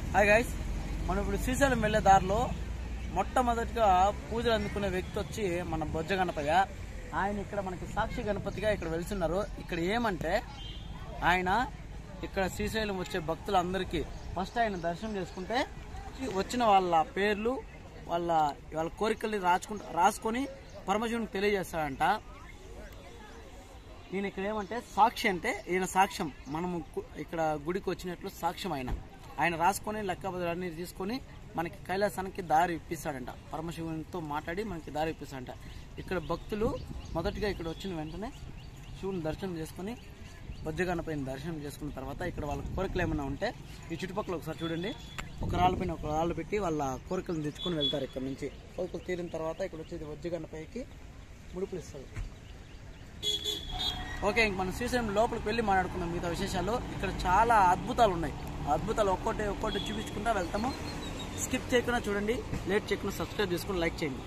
hi guys మనం ఇప్పుడు శ్రీశైలం వెళ్ళే దారిలో మొట్టమొదటిగా పూజలు అందుకునే వ్యక్తి వచ్చి మన బొజ్జ గణపయ్య ఆయన ఇక్కడ మనకి సాక్షి గణపతిగా ఇక్కడ వెళ్తున్నారు ఇక్కడ ఏమంటే ఆయన ఇక్కడ శ్రీశైలం వచ్చే భక్తులందరికీ ఫస్ట్ ఆయన దర్శనం చేసుకుంటే వచ్చిన వాళ్ళ పేర్లు వాళ్ళ వాళ్ళ కోరికల్ని రాసుకుంటా రాసుకొని పరమశివునికి తెలియజేస్తాడంట ఈయన ఇక్కడ ఏమంటే సాక్షి అంటే ఈయన సాక్ష్యం మనము గు- ఇక్కడ గుడికి వచ్చినట్లు సాక్ష్యం ఆయన ఆయన రాసుకొని లెక్కబదులన్నీ తీసుకొని మనకి కైలాసానికి దారి ఇప్పిస్తాడంట పరమశివునితో మాట్లాడి మనకి దారి ఇప్పిస్తాడంట ఇక్కడ భక్తులు మొదటిగా ఇక్కడ వచ్చిన వెంటనే శివుని దర్శనం చేసుకొని బొజ్జగన్నపైన దర్శనం చేసుకున్న తర్వాత ఇక్కడ వాళ్ళ కోరికలు ఏమైనా ఉంటే ఈ చుట్టుపక్కల ఒకసారి చూడండి ఒక రాళ్ళ పైన ఒక రాళ్ళు పెట్టి వాళ్ళ కోరికలను తెచ్చుకొని వెళ్తారు ఇక్కడ నుంచి కోరికలు తీరిన తర్వాత ఇక్కడ వచ్చేది బొజ్జగన్నపైకి ముడుపులు ఇస్తారు ఓకే ఇంక మనం శ్రీశైలం లోపలికి వెళ్ళి మాట్లాడుకున్నాం మిగతా విశేషాలు ఇక్కడ చాలా అద్భుతాలు ఉన్నాయి ఆ అద్భుతాలు ఒక్కొక్కటి ఒక్కొక్కటి చూపించుకుంటా వెళ్తాము స్కిప్ చేయకుండా చూడండి లేట్ చేయకుండా సబ్స్క్రైబ్ చేసుకుని లైక్ చేయండి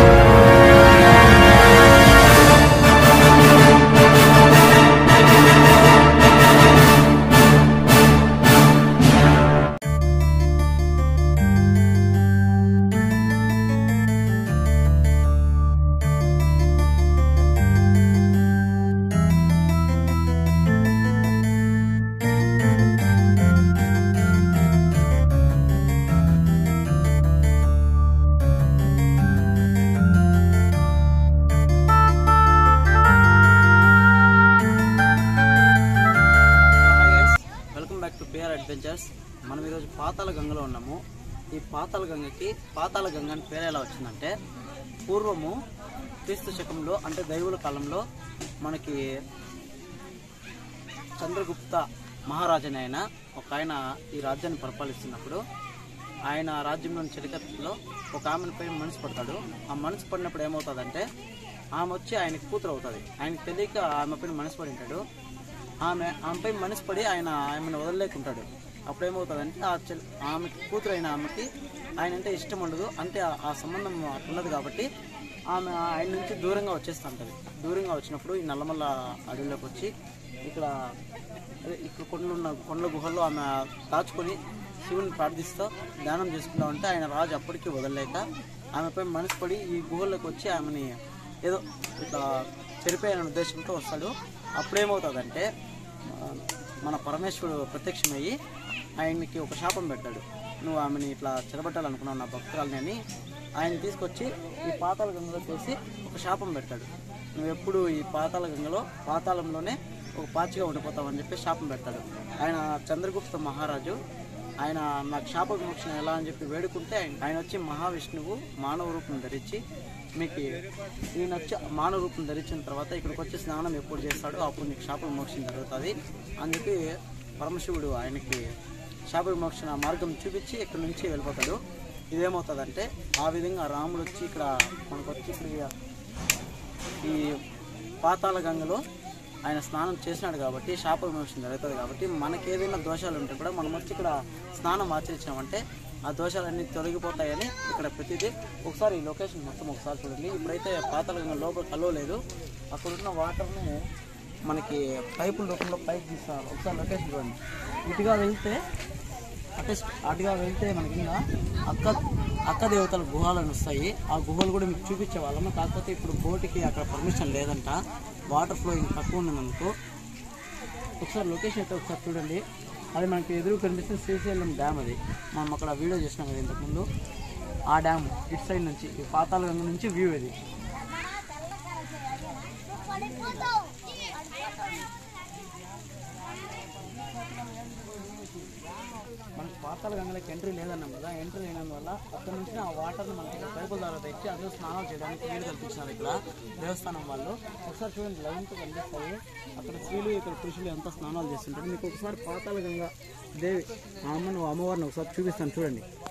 welcome back to PR adventures మనం ఈరోజు పాతాల గంగలో ఉన్నాము ఈ పాతాల గంగకి పాతాల గంగ అని పేరు ఎలా వచ్చిందంటే పూర్వము క్రీస్తు శకంలో అంటే దైవుల కాలంలో మనకి చంద్రగుప్త మహారాజని ఆయన ఒక ఆయన ఈ రాజ్యాన్ని పరిపాలిస్తున్నప్పుడు ఆయన రాజ్యంలోని చరిత్రలో ఒక ఆమెపై మనసు పడతాడు ఆ మనసు పడినప్పుడు ఏమవుతుందంటే ఆమె వచ్చి ఆయనకి కూతురు అవుతుంది ఆయనకి తెలియక ఆమె పైన మనసు పడి ఉంటాడు ఆమె ఆమెపై మనసు పడి ఆయన ఆమెను వదలలేకుంటాడు అప్పుడు ఏమవుతుందంటే ఆ చెల్ ఆమెకి కూతురు అయిన ఆమెకి ఆయన అంటే ఇష్టం ఉండదు అంటే ఆ- ఆ సంబంధం ఉన్నది కాబట్టి ఆమె ఆయన నుంచి దూరంగా వచ్చేస్తుంటది దూరంగా వచ్చినప్పుడు ఈ నల్లమల్ల అడవిలోకి వచ్చి ఇక్కడ అదే ఇక్కడ కొండలు ఉన్న కొండల గుహల్లో ఆమె దాచుకొని శివుని ప్రార్థిస్తూ ధ్యానం చేసుకుంటా ఉంటే ఆయన రాజు అప్పటికీ వదలలేక ఆమెపై మనసు పడి ఈ గుహల్లోకి వచ్చి ఆమెని ఏదో ఇట్లా చెరిపోయాలనే ఉద్దేశంతో వస్తాడు అప్పుడేమవుతుందంటే ఆ, మన పరమేశ్వరుడు ప్రత్యక్షమయ్యి ఆయనకి ఒక శాపం పెడతాడు నువ్వు ఆమెని ఇట్లా చెరబట్టాలనుకున్నావు నా భక్తురాలని అని ఆయన తీసుకొచ్చి ఈ పాతాళ గంగలో చేసి ఒక శాపం పెడతాడు నువ్వు ఎప్పుడు ఈ పాతాళ గంగలో పాతాళంలోనే ఒక పాచిగా ఉండిపోతావు అని చెప్పి శాపం పెడతాడు ఆయన చంద్రగుప్త మహారాజు ఆయన నాకు శాప విమోచన ఎలా అని చెప్పి వేడుకుంటే ఆయన- ఆయన వచ్చి మహావిష్ణువు మానవ రూపం ధరించి మీకు ఈయన వచ్చి మానవ రూపం ధరించిన తర్వాత ఇక్కడికి వచ్చి స్నానం ఎప్పుడు చేస్తాడో అప్పుడు నీకు శాప విమోచన జరుగుతుంది అని చెప్పి పరమశివుడు ఆయనకి శాప విమోచన మార్గం చూపించి ఇక్కడ నుంచి వెళ్ళిపోతాడు ఇదేమవుతుందంటే ఆ విధంగా రాముడు వచ్చి ఇక్కడ మనకు వచ్చి ఇక్కడ ఈ పాతాళ గంగలో ఆయన స్నానం చేసినాడు కాబట్టి శాప విమోచన జరుగుతుంది కాబట్టి మనకి ఏదైనా దోషాలు ఉంటే కూడా మనం వచ్చి ఇక్కడ స్నానం ఆచరించామంటే ఆ దోషాలన్నీ తొలగిపోతాయని ఇక్కడ ప్రతిదీ ఒకసారి ఈ లొకేషన్ మొత్తం ఒకసారి చూడండి ఇప్పుడైతే పాతాళ గంగ లోపల కలవ లేదు అక్కడున్న వాటర్ని మనకి పైపుల రూపంలో పైకి తీస్తున్నారు ఒకసారి లొకేషన్ చూడండి ఇటుగా వెళ్తే అటే అటుగా వెళ్తే మనకి ఇంకా అక్క అక్క దేవతల గుహలను వస్తాయి ఆ గుహలు కూడా మీకు చూపించే వాళ్ళము కాకపోతే ఇప్పుడు బోటుకి అక్కడ పర్మిషన్ లేదంట వాటర్ ఫ్లో ఇంకా తక్కువ ఉన్నందుకు ఒకసారి లొకేషన్ అయితే ఒకసారి చూడండి అది మనకి ఎదురు కనిపిస్తుంది శ్రీశైలం డ్యామ్ అది మనం అక్కడ వీడియో చేసినాం కదా ఇంతకుముందు ఆ డ్యామ్ ఇటు సైడ్ నుంచి ఈ పాతాల గంగ నుంచి వ్యూ ఇది మనకి పాతాల గంగలకి ఎంట్రీ లేదన్నాం కదా ఎంట్రీ లేనందువల్ల అక్కడ నుంచి ఆ వాటర్ని మనకి ఇక్కడ పైపుల ద్వారా తెచ్చి అందులో స్నానాలు చేయడానికి వీలు కల్పించినారు ఇక్కడ దేవస్థానం వాళ్ళు ఒకసారి చూడండి లైన్తో కనిపిస్తాయి అక్కడ స్త్రీలు ఇక్కడ పురుషులు ఎంత స్నానాలు చేస్తుంటారు మీకు ఒకసారి పాతాల గంగ దేవి ఆ అమ్మను అమ్మవారిని ఒకసారి చూపిస్తాను చూడండి